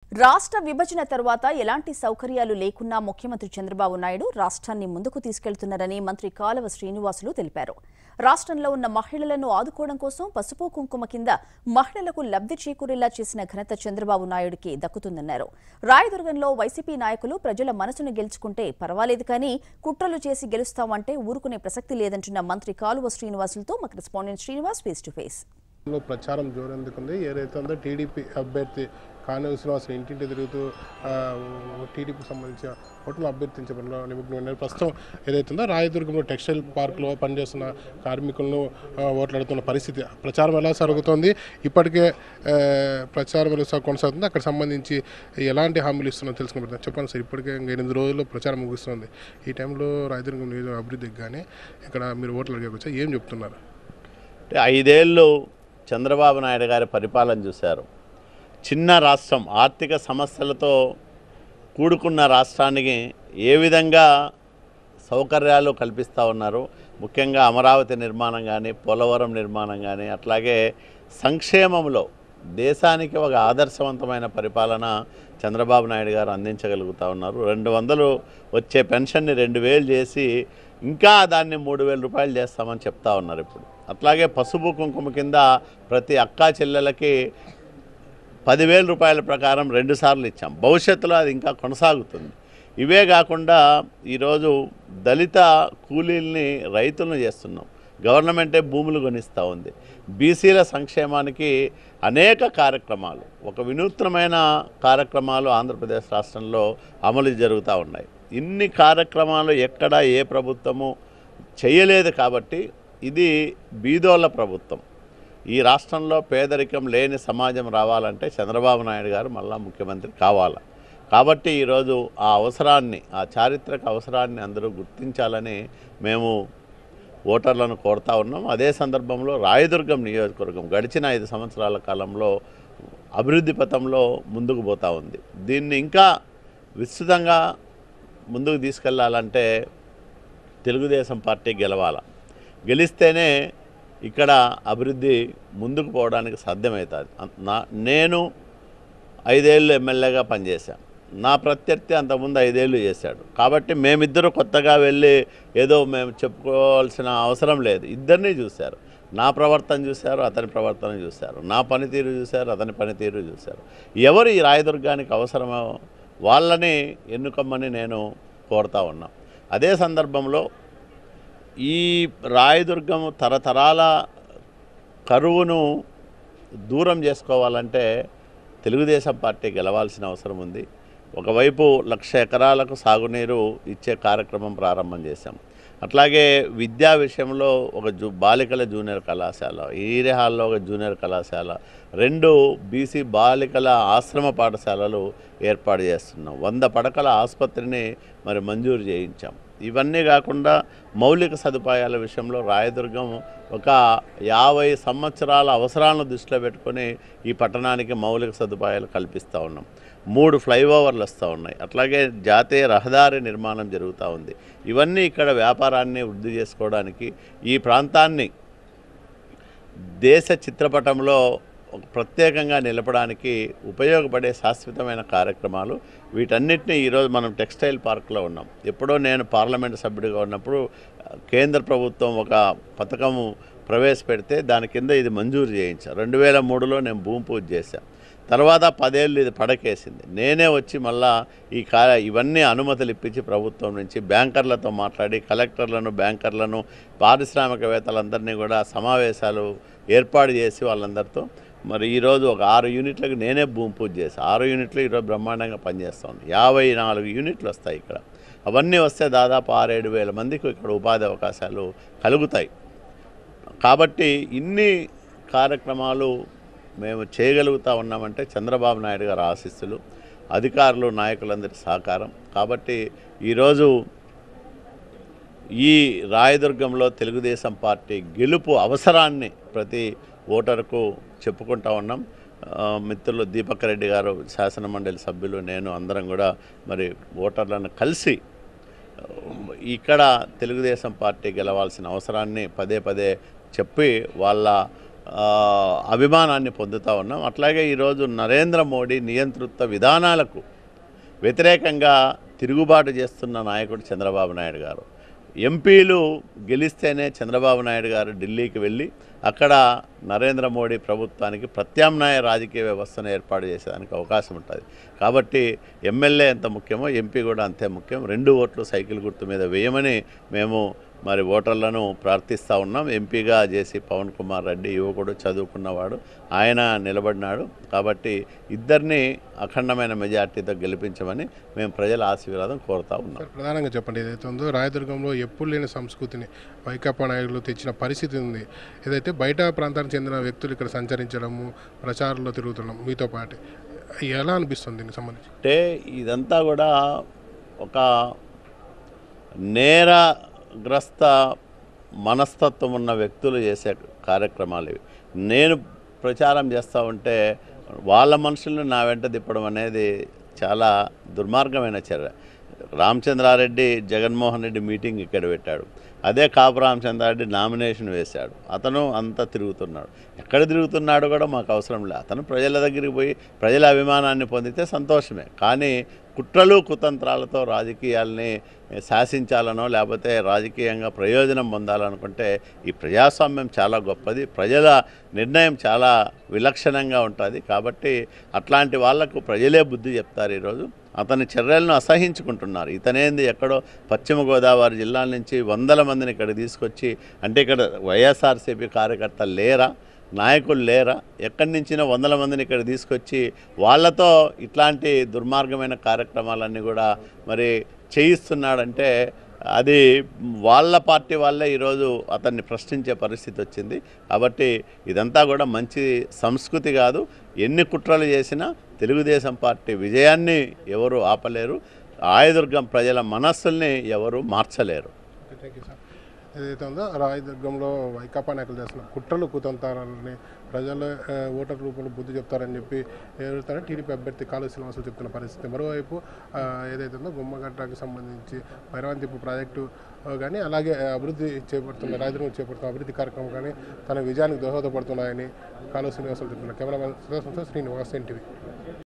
రాష్ట్ర విభజన తర్వాత ఎలాంటి సౌకర్యాలు లేకున్నా ముఖ్యమంత్రి చంద్రబాబు నాయుడు రాష్ట్రాన్ని ముందుకు తీసుకెళ్తున్నారని మంత్రి కాలవ శ్రీనివాసులు తెలిపారు రాష్ట్రంలో ఉన్న మహిళలను ఆదుకోవడం కోసం పసుపు కుంకుమ కింద మహిళలకు లబ్ధి చేకూరేలా చేసిన ఘనత చంద్రబాబు నాయుడికి దక్కుతుందన్నారు రాయదుర్గంలో వైసీపీ నాయకులు ప్రజల మనసును గెలుచుకుంటే పర్వాలేదు కానీ కుట్రలు చేసి గెలుస్తామంటే ఊరుకునే ప్రసక్తి లేదంటున్న మంత్రి కాలువ శ్రీనివాసులతో మా correspondent Srinivas face to face లో ప్రచారం జోరెందుకుంది ఏదైతే ఉందో టీడీపీ అభ్యర్థి కానవ శ్రీనివాస్ ఇంటింటి తిరుగుతూ ఆ, టీడీపీకి సంబంధించిన ఓట్లు అభ్యర్థించడంలో నిమగ్నమైన ప్రస్తుతం ఏదైతే ఉందో రాయదుర్గంలో టెక్స్టైల్ పార్క్లో పనిచేస్తున్న కార్మికులను ఆ, ఓట్లాడుతున్న పరిస్థితి ప్రచారం ఎలా జరుగుతోంది ఇప్పటికే ఆ, ప్రచారం ఎలా సా- కొనసాగుతుంది అక్కడ సంబంధించి ఎలాంటి హామీలు ఇస్తున్నా తెలుసుకుంటాం చెప్పండి సార్ ఇప్పటికే ఇంకా ఎనిమిది రోజుల్లో ప్రచారం ముగుస్తుంది ఈ టైంలో రాయదుర్గం నియోజక అభివృద్ధికి కానీ ఇక్కడ మీరు ఓట్లు అడిగేకొచ్చా ఏం చెప్తున్నారు అంటే ఐదేళ్ళు చంద్రబాబు నాయుడు గారి పరిపాలన చూశారు చిన్న రాష్ట్రం ఆర్థిక సమస్యలతో కూడుకున్న రాష్ట్రానికి ఏ విధంగా సౌకర్యాలు కల్పిస్తూ ఉన్నారు ముఖ్యంగా అమరావతి నిర్మాణం కానీ పోలవరం నిర్మాణం కానీ అట్లాగే సంక్షేమంలో దేశానికి ఒక ఆదర్శవంతమైన పరిపాలన చంద్రబాబు నాయుడు గారు అందించగలుగుతూ ఉన్నారు రెండు వందలు వచ్చే పెన్షన్ని రెండు వేలు చేసి ఇంకా దాన్ని మూడు వేల రూపాయలు చేస్తామని చెప్తా ఉన్నారు ఇప్పుడు అట్లాగే పసుపు కుంకుమ కింద ప్రతి అక్కా చెల్లెలకి పదివేల రూపాయల ప్రకారం రెండుసార్లు ఇచ్చాం భవిష్యత్తులో అది ఇంకా కొనసాగుతుంది ఇవే కాకుండా ఈరోజు దళిత కూలీల్ని రైతులను చేస్తున్నాం గవర్నమెంటే భూములు కొనిస్తూ ఉంది బీసీల సంక్షేమానికి అనేక కార్యక్రమాలు ఒక వినూత్నమైన కార్యక్రమాలు ఆంధ్రప్రదేశ్ రాష్ట్రంలో అమలు జరుగుతూ ఉన్నాయి ఇన్ని కార్యక్రమాలు ఎక్కడ ఏ ప్రభుత్వము చేయలేదు కాబట్టి ఇది బీదోళ్ళ ప్రభుత్వం ఈ రాష్ట్రంలో పేదరికం లేని సమాజం రావాలంటే చంద్రబాబు నాయుడు గారు మళ్ళా ముఖ్యమంత్రి కావాలి కాబట్టి ఈరోజు ఆ అవసరాన్ని ఆ చారిత్రక అవసరాన్ని అందరూ గుర్తించాలని మేము ఓటర్లను కోరుతా ఉన్నాం అదే సందర్భంలో రాయదుర్గం నియోజకవర్గం గడిచిన ఐదు సంవత్సరాల కాలంలో అభివృద్ధి పథంలో ముందుకు పోతూ ఉంది దీన్ని ఇంకా విస్తృతంగా ముందుకు తీసుకెళ్లాలంటే తెలుగుదేశం పార్టీ గెలవాల గెలిస్తేనే ఇక్కడ అభివృద్ధి ముందుకు పోవడానికి సాధ్యమవుతుంది అం- నా నేను ఐదేళ్ళు ఎమ్మెల్యేగా పనిచేశాను నా ప్రత్యర్థి అంతకుముందు ఐదేళ్ళు చేశాడు కాబట్టి మేమిద్దరు కొత్తగా వెళ్ళి ఏదో మేము చెప్పుకోవాల్సిన అవసరం లేదు ఇద్దరిని చూశారు నా ప్రవర్తన చూశారు అతని ప్రవర్తన చూశారు నా పనితీరు చూశారు అతని పనితీరు చూశారు ఎవరు ఈ రాయదుర్గానికి అవసరమో వాళ్ళని ఎన్నుకోమని నేను కోరుతా ఉన్నా అదే సందర్భంలో ఈ రాయదుర్గం తరతరాల కరువును దూరం చేసుకోవాలంటే తెలుగుదేశం పార్టీ గెలవాల్సిన అవసరం ఉంది ఒకవైపు లక్ష ఎకరాలకు సాగునీరు ఇచ్చే కార్యక్రమం ప్రారంభం చేశాం అట్లాగే విద్యా విషయంలో ఒక జూ బాలికల జూనియర్ కళాశాల ఈరే హాల్లో ఒక జూనియర్ కళాశాల రెండు బీసీ బాలికల ఆశ్రమ పాఠశాలలు ఏర్పాటు చేస్తున్నాం వంద పడకల ఆసుపత్రిని మరి మంజూరు చేయించాం ఇవన్నీ కాకుండా మౌలిక సదుపాయాల విషయంలో రాయదుర్గం ఒక యాభై సంవత్సరాల అవసరాలను దృష్టిలో పెట్టుకొని ఈ పట్టణానికి మౌలిక సదుపాయాలు కల్పిస్తూ ఉన్నాం మూడు ఫ్లైఓవర్లు వస్తూ ఉన్నాయి అట్లాగే జాతీయ రహదారి నిర్మాణం జరుగుతూ ఉంది ఇవన్నీ ఇక్కడ వ్యాపారాన్ని వృద్ధి చేసుకోవడానికి ఈ ప్రాంతాన్ని దేశ చిత్రపటంలో ఒక ప్రత్యేకంగా నిలపడానికి ఉపయోగపడే శాశ్వతమైన కార్యక్రమాలు వీటన్నిటిని ఈరోజు మనం టెక్స్టైల్ పార్క్లో ఉన్నాం ఎప్పుడో నేను పార్లమెంట్ సభ్యుడిగా ఉన్నప్పుడు ఆ, కేంద్ర ప్రభుత్వం ఒక పథకము ప్రవేశపెడితే దాని కింద ఇది మంజూరు చేయించాను రెండు వేల మూడులో నేను భూమి పూజ చేశాను తర్వాత పదేళ్ళు ఇది పడకేసింది నేనే వచ్చి మళ్ళా ఈ కా ఇవన్నీ అనుమతులు ఇప్పించి ప్రభుత్వం నుంచి బ్యాంకర్లతో మాట్లాడి కలెక్టర్లను బ్యాంకర్లను పారిశ్రామికవేత్తలందరినీ కూడా సమావేశాలు ఏర్పాటు చేసి వాళ్ళందరితో మరి ఈరోజు ఒక ఆరు యూనిట్లకు నేనే భూమి పూజ చేశాను ఆరు యూనిట్లు ఈరోజు బ్రహ్మాండంగా పనిచేస్తుంది యాభై నాలుగు యూనిట్లు వస్తాయి ఇక్కడ అవన్నీ వస్తే దాదాపు ఆరేడు వేల మందికి ఇక్కడ ఉపాధి అవకాశాలు కలుగుతాయి కాబట్టి ఇన్ని కార్యక్రమాలు మేము చేయగలుగుతా ఉన్నామంటే చంద్రబాబు నాయుడు గారు ఆశీస్సులు అధికారులు నాయకులందరి సహకారం కాబట్టి ఈరోజు ఈ రాయదుర్గంలో తెలుగుదేశం పార్టీ గెలుపు అవసరాన్ని ప్రతి ఓటరుకు చెప్పుకుంటా ఉన్నాం ఆ, మిత్రులు దీపక్ రెడ్డి గారు శాసనమండలి సభ్యులు నేను అందరం కూడా మరి ఓటర్లను కలిసి ఇక్కడ తెలుగుదేశం పార్టీ గెలవాల్సిన అవసరాన్ని పదే పదే చెప్పి వాళ్ళ ఆ, అభిమానాన్ని పొందుతూ ఉన్నాం అట్లాగే ఈరోజు నరేంద్ర మోడీ నియంతృత్వ విధానాలకు వ్యతిరేకంగా తిరుగుబాటు చేస్తున్న నాయకుడు చంద్రబాబు నాయుడు గారు ఎంపీలు గెలిస్తేనే చంద్రబాబు నాయుడు గారు ఢిల్లీకి వెళ్ళి అక్కడ నరేంద్ర మోడీ ప్రభుత్వానికి ప్రత్యామ్నాయ రాజకీయ వ్యవస్థను ఏర్పాటు చేసేదానికి అవకాశం ఉంటుంది కాబట్టి ఎమ్మెల్యే ఎంత ముఖ్యమో ఎంపీ కూడా అంతే ముఖ్యం రెండు ఓట్లు సైకిల్ గుర్తు మీద వేయమని మేము మరి ఓటర్లను ప్రార్థిస్తూ ఉన్నాం ఎంపీగా చేసి పవన్ కుమార్ రెడ్డి యువకుడు చదువుకున్నవాడు ఆయన నిలబడినాడు కాబట్టి ఇద్దరిని అఖండమైన మెజార్టీతో గెలిపించమని మేము ప్రజల ఆశీర్వాదం కోరుతా ఉన్నాం సార్ ప్రధానంగా చెప్పండి ఏదైతే ఉందో రాయదుర్గంలో ఎప్పుడు లేని సంస్కృతిని వైకాపా నాయకులు తెచ్చిన పరిస్థితి ఉంది ఏదైతే బయట ప్రాంతానికి చెందిన వ్యక్తులు ఇక్కడ సంచరించడము ప్రచారంలో తిరుగుతున్నాం మీతో పాటు ఎలా అనిపిస్తుంది దీనికి సంబంధించి అంటే ఇదంతా కూడా ఒక నేరగ్రస్త మనస్తత్వం ఉన్న వ్యక్తులు చేసే కార్యక్రమాలు ఇవి నేను ప్రచారం చేస్తూ ఉంటే వాళ్ళ మనుషులను నా వెంట తిప్పడం అనేది చాలా దుర్మార్గమైన చర్య రామచంద్రారెడ్డి జగన్మోహన్ రెడ్డి మీటింగ్ ఇక్కడ పెట్టాడు అదే కాపు రామచంద్రారెడ్డి నామినేషన్ వేశాడు అతను అంతా తిరుగుతున్నాడు ఎక్కడ తిరుగుతున్నాడో కూడా మాకు అవసరం లేదు అతను ప్రజల దగ్గరికి పోయి ప్రజల అభిమానాన్ని పొందితే సంతోషమే కానీ కుట్రలు కుతంత్రాలతో రాజకీయాల్ని శాసించాలనో లేకపోతే రాజకీయంగా ప్రయోజనం పొందాలనుకుంటే ఈ ప్రజాస్వామ్యం చాలా గొప్పది ప్రజల నిర్ణయం చాలా విలక్షణంగా ఉంటుంది కాబట్టి అట్లాంటి వాళ్లకు ప్రజలే బుద్ధి చెప్తారు ఈరోజు అతని చర్యలను అసహించుకుంటున్నారు ఇతనేంది ఎక్కడో పశ్చిమ గోదావరి జిల్లా నుంచి వందల మందిని ఇక్కడ తీసుకొచ్చి అంటే ఇక్కడ వైఎస్ఆర్సీపీ కార్యకర్తలు లేరా నాయకులు లేరా ఎక్కడి నుంచినో వందల మందిని ఇక్కడ తీసుకొచ్చి వాళ్ళతో ఇట్లాంటి దుర్మార్గమైన కార్యక్రమాలన్నీ కూడా మరి చేయిస్తున్నాడంటే అది వాళ్ళ పార్టీ వాళ్ళే ఈరోజు అతన్ని ప్రశ్నించే పరిస్థితి వచ్చింది కాబట్టి ఇదంతా కూడా మంచి సంస్కృతి కాదు ఎన్ని కుట్రలు చేసినా తెలుగుదేశం పార్టీ విజయాన్ని ఎవరు ఆపలేరు ఆయుదుర్గం ప్రజల మనస్సుల్ని ఎవరు మార్చలేరు థ్యాంక్ యూ సార్ ఏదైతే ఉందో రాయదుర్గంలో వైకాపా నాయకులు చేస్తున్న కుట్రలు కుతంత్రాలని ప్రజలు ఆ, ఓటర్ రూపంలో బుద్ధి చెప్తారని చెప్పి ఎవరుతారో టీడీపీ అభ్యర్థి కాలు శ్రీనివాసులు చెప్తున్న పరిస్థితి మరోవైపు ఆ, ఏదైతే ఉందో గుమ్మగడ్డకు సంబంధించి భైరవంతిప్పు ప్రాజెక్టు ఆ, కానీ అలాగే ఆ, అభివృద్ధి చేపడుతున్న రాయదుర్గం చేపడుతున్న అభివృద్ధి కార్యక్రమం కానీ తన విజయానికి దోహదపడుతున్నాయని కాలు శ్రీనివాసులు చెప్తున్నారు కెమెరామెన్ సుదర్శన్ శ్రీనివాస్ ఎన్టీవీ